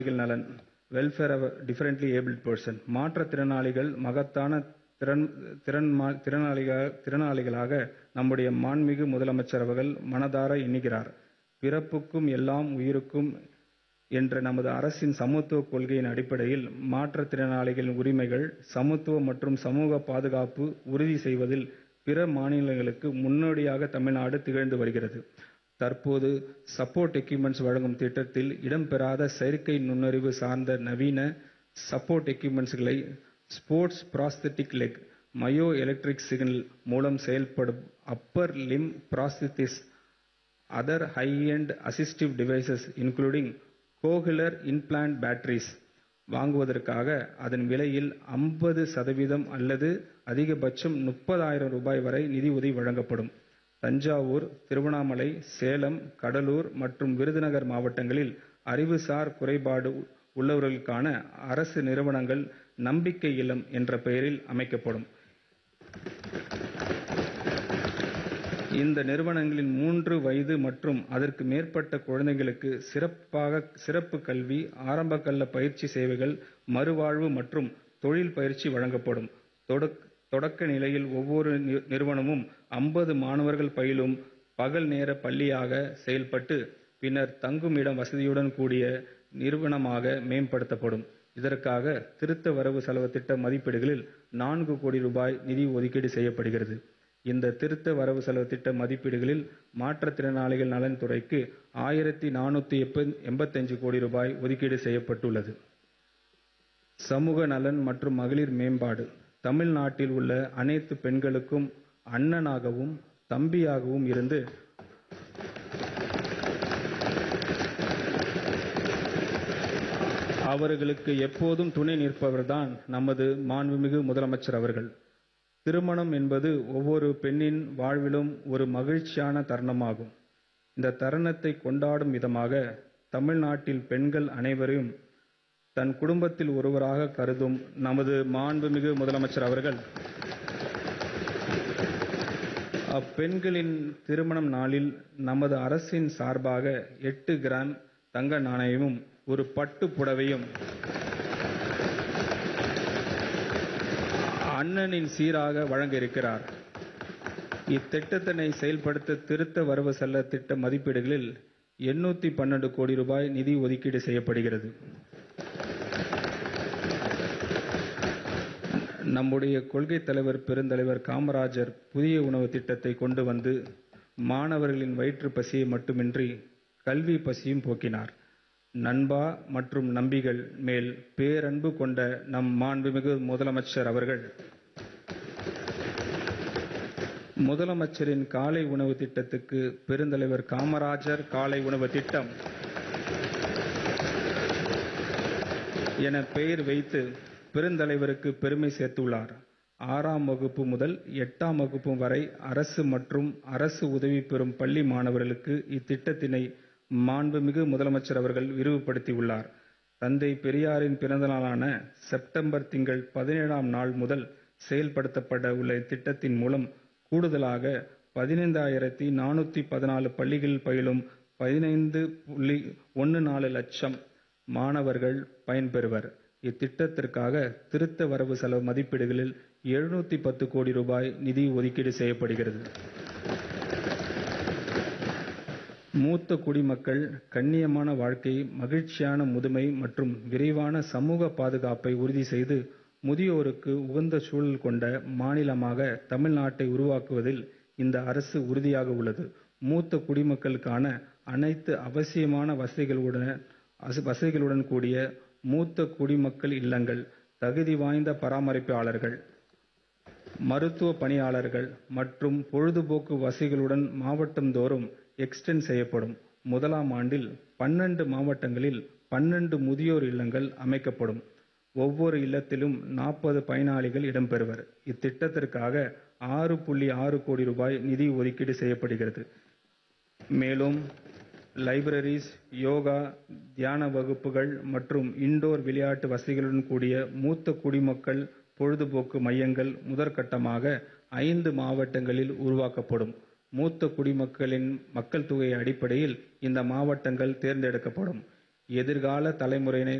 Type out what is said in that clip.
மாற்றுத்திறனாளிகள் நலன் welfare of differently abled person மாற்றுத்திறனாளிகள் மகத்தான திறன் திறன்மா- திறனாளிக- திறனாளிகளாக நம்முடைய மாண்புமிகு முதலமைச்சர் அவர்கள் மனதார எண்ணுகிறார். பிறப்புக்கும் எல்லாம் உயிருக்கும் என்ற நமது அரசின் சமத்துவ கொள்கையின் அடிப்படையில் மாற்றுத்திறனாளிகளின் உரிமைகள், சமத்துவம் மற்றும் சமூக பாதுகாப்பு உறுதி செய்வதில் பிற மாநிலங்களுக்கு முன்னோடியாக தமிழ்நாடு திகழ்ந்து வருகிறது. தற்போது சப்போர்ட் எக்யூப்மென்ட்ஸ் வழங்கும் திட்டத்தில் இடம்பெறாத செயற்கை நுண்ணறிவு சார்ந்த நவீன சப்போர்ட் எக்யூப்மென்ட்ஸ்களை sports prosthetic leg, myo electric signal மூலம் செயல்படும் upper limb prosthesis, other high end assistive devices including cochlear implant batteries வாங்குவதற்காக அதன் விலையில் 50 சதவீதம் அல்லது அதிகபட்சம் 30000 ரூபாய் வரை நிதியுதவி வழங்கப்படும். தஞ்சாவூர், திருவண்ணாமலை, சேலம், கடலூர் மற்றும் விருதுநகர் மாவட்டங்களில் அறிவுசார் குறைபாடு உள்ளவர்களுக்கான அரசு நிறுவனங்கள் நம்பிக்கை இல்லம் என்ற பெயரில் அமைக்கப்படும். இந்த நிறுவனங்களில் மூன்று வயது மற்றும் அதற்கு மேற்பட்ட குழந்தைகளுக்கு சிறப்பாக சிறப்பு கல்வி, ஆரம்பகல்ல பயிற்சி சேவைகள், மறுவாழ்வு மற்றும் தொழில் பயிற்சி வழங்கப்படும். தொடக் தொடக்க நிலையில் ஒவ்வொரு நி- நிறுவனமும் 50 மாணவர்கள் பயிலும் பகல் நேர பள்ளியாக செயல்பட்டு பின்னர் தங்குமிட வசதியுடன் கூடிய நிறுவனமாக மேம்படுத்தப்படும். இதற்காக திருத்த வரவு செலவு திட்ட மதிப்பீடுகளில் நான்கு கோடி ரூபாய் நிதி ஒதுக்கீடு செய்யப்படுகிறது. இந்த திருத்த வரவு செலவு திட்ட மதிப்பீடுகளில் மாற்றுத்திறனாளிகள் நலன் துறைக்கு ஆயிரத்து நானூற்று எண்பத்தஞ்சு கோடி ரூபாய் ஒதுக்கீடு செய்யப்பட்டுள்ளது. சமூக நலன் மற்றும் மகளிர் மேம்பாடு தமிழ்நாட்டில் உள்ள அனைத்து பெண்களுக்கும் அண்ணனாகவும், தம்பியாகவும் இருந்து அவர்களுக்கு எப்போதும் துணை நிற்பவர்தான் நமது மாண்புமிகு முதலமைச்சர் அவர்கள். திருமணம் என்பது ஒவ்வொரு பெண்ணின் வாழ்விலும் ஒரு மகிழ்ச்சியான தருணமாகும். இந்த தருணத்தை கொண்டாடும் விதமாக தமிழ்நாட்டில் பெண்கள் அனைவரையும் தன் குடும்பத்தில் ஒருவராக கருதும் நமது மாண்புமிகு முதலமைச்சர் அவர்கள் அப்பெண்களின் திருமணம் நாளில் நமது அரசின் சார்பாக எட்டு கிராம் தங்க நாணயமும், ஒரு பட்டு புடவையும் அண்ணனின் சீராக வழங்க இருக்கிறார். இத்திட்டத்தினை செயல்படுத்த திருத்த வரவு செலவு திட்ட மதிப்பீடுகளில் 812 கோடி ரூபாய் நிதி ஒதுக்கீடு செய்யப்படுகிறது. நம்முடைய கொள்கைத் தலைவர் பெருந்தலைவர் காமராஜர் புதிய உணவு திட்டத்தை கொண்டு வந்து மாணவர்களின் வயிற்றுப் பசியை மட்டுமின்றி கல்வி பசியும் போக்கினார். நண்பா மற்றும் நம்பிகள் மேல் பேரன்பு கொண்ட நம் மாண்புமிகு முதலமைச்சர் அவர்கள் முதலமைச்சரின் காலை உணவு திட்டத்துக்கு பெருந்தலைவர் காமராஜர் காலை உணவு திட்டம் என பெயர் வைத்து பெருந்தலைவருக்கு பெருமை சேர்த்துள்ளார். ஆறாம் வகுப்பு முதல் எட்டாம் வகுப்பு வரை அரசு மற்றும் அரசு உதவி பெறும் பள்ளி மாணவர்களுக்கு இத்திட்டத்தினை மாண்புமிகு முதலமைச்சர் அவர்கள் விரிவுபடுத்தியுள்ளார். தந்தை பெரியாரின் பிறந்த நாளான செப்டம்பர் திங்கள் பதினேழாம் நாள் முதல் செயல்படுத்தப்பட உள்ள இத்திட்டத்தின் மூலம் கூடுதலாக பதினைந்தாயிரத்து நானூற்று பதினாலு பள்ளிகளில் பயிலும் பதினைந்து புள்ளி ஒன்று நாலு லட்சம் மாணவர்கள் பயன்பெறுவர். இத்திட்டத்திற்காக திருத்த வரவு செலவு மதிப்பீடுகளில் எழுநூற்று பத்து கோடி ரூபாய் நிதி ஒதுக்கீடு செய்யப்படுகிறது. மூத்த குடிமக்கள் கண்ணியமான வாழ்க்கை, மகிழ்ச்சியான முதுமை மற்றும் விரைவான சமூக பாதுகாப்பை உறுதி செய்து முதியோருக்கு உகந்த சூழல் கொண்ட மாநிலமாக தமிழ்நாட்டை உருவாக்குவதில் இந்த அரசு உறுதியாக உள்ளது. மூத்த குடிமக்களுக்கான அனைத்து அவசியமான வசதிகளுடன் வசதிகளுடன் கூடிய மூத்த குடிமக்கள் இல்லங்கள், தகுதி வாய்ந்த பராமரிப்பாளர்கள், மருத்துவ பணியாளர்கள் மற்றும் பொழுதுபோக்கு வசதிகளுடன் மாவட்டந்தோறும் எக்ஸ்டெண்ட் செய்யப்படும். முதலாம் ஆண்டில் பன்னெண்டு மாவட்டங்களில் பன்னெண்டு முதியோர் இல்லங்கள் அமைக்கப்படும். ஒவ்வொரு இல்லத்திலும் நாற்பது பயனாளிகள் இடம்பெறுவர். இத்திட்டத்திற்காக ஆறு புள்ளி ஆறு கோடி ரூபாய் நிதி ஒதுக்கீடு செய்யப்படுகிறது. மேலும் லைப்ரரிஸ், யோகா, தியான வகுப்புகள் மற்றும் இன்டோர் விளையாட்டு வசதிகளுடன் கூடிய மூத்த குடிமக்கள் பொழுதுபோக்கு மையங்கள் முதற்கட்டமாக ஐந்து மாவட்டங்களில் உருவாக்கப்படும். மூத்த குடிமக்களின் மக்கள் தொகை அடிப்படையில் இந்த மாவட்டங்கள் தேர்ந்தெடுக்கப்படும். எதிர்கால தலைமுறையினை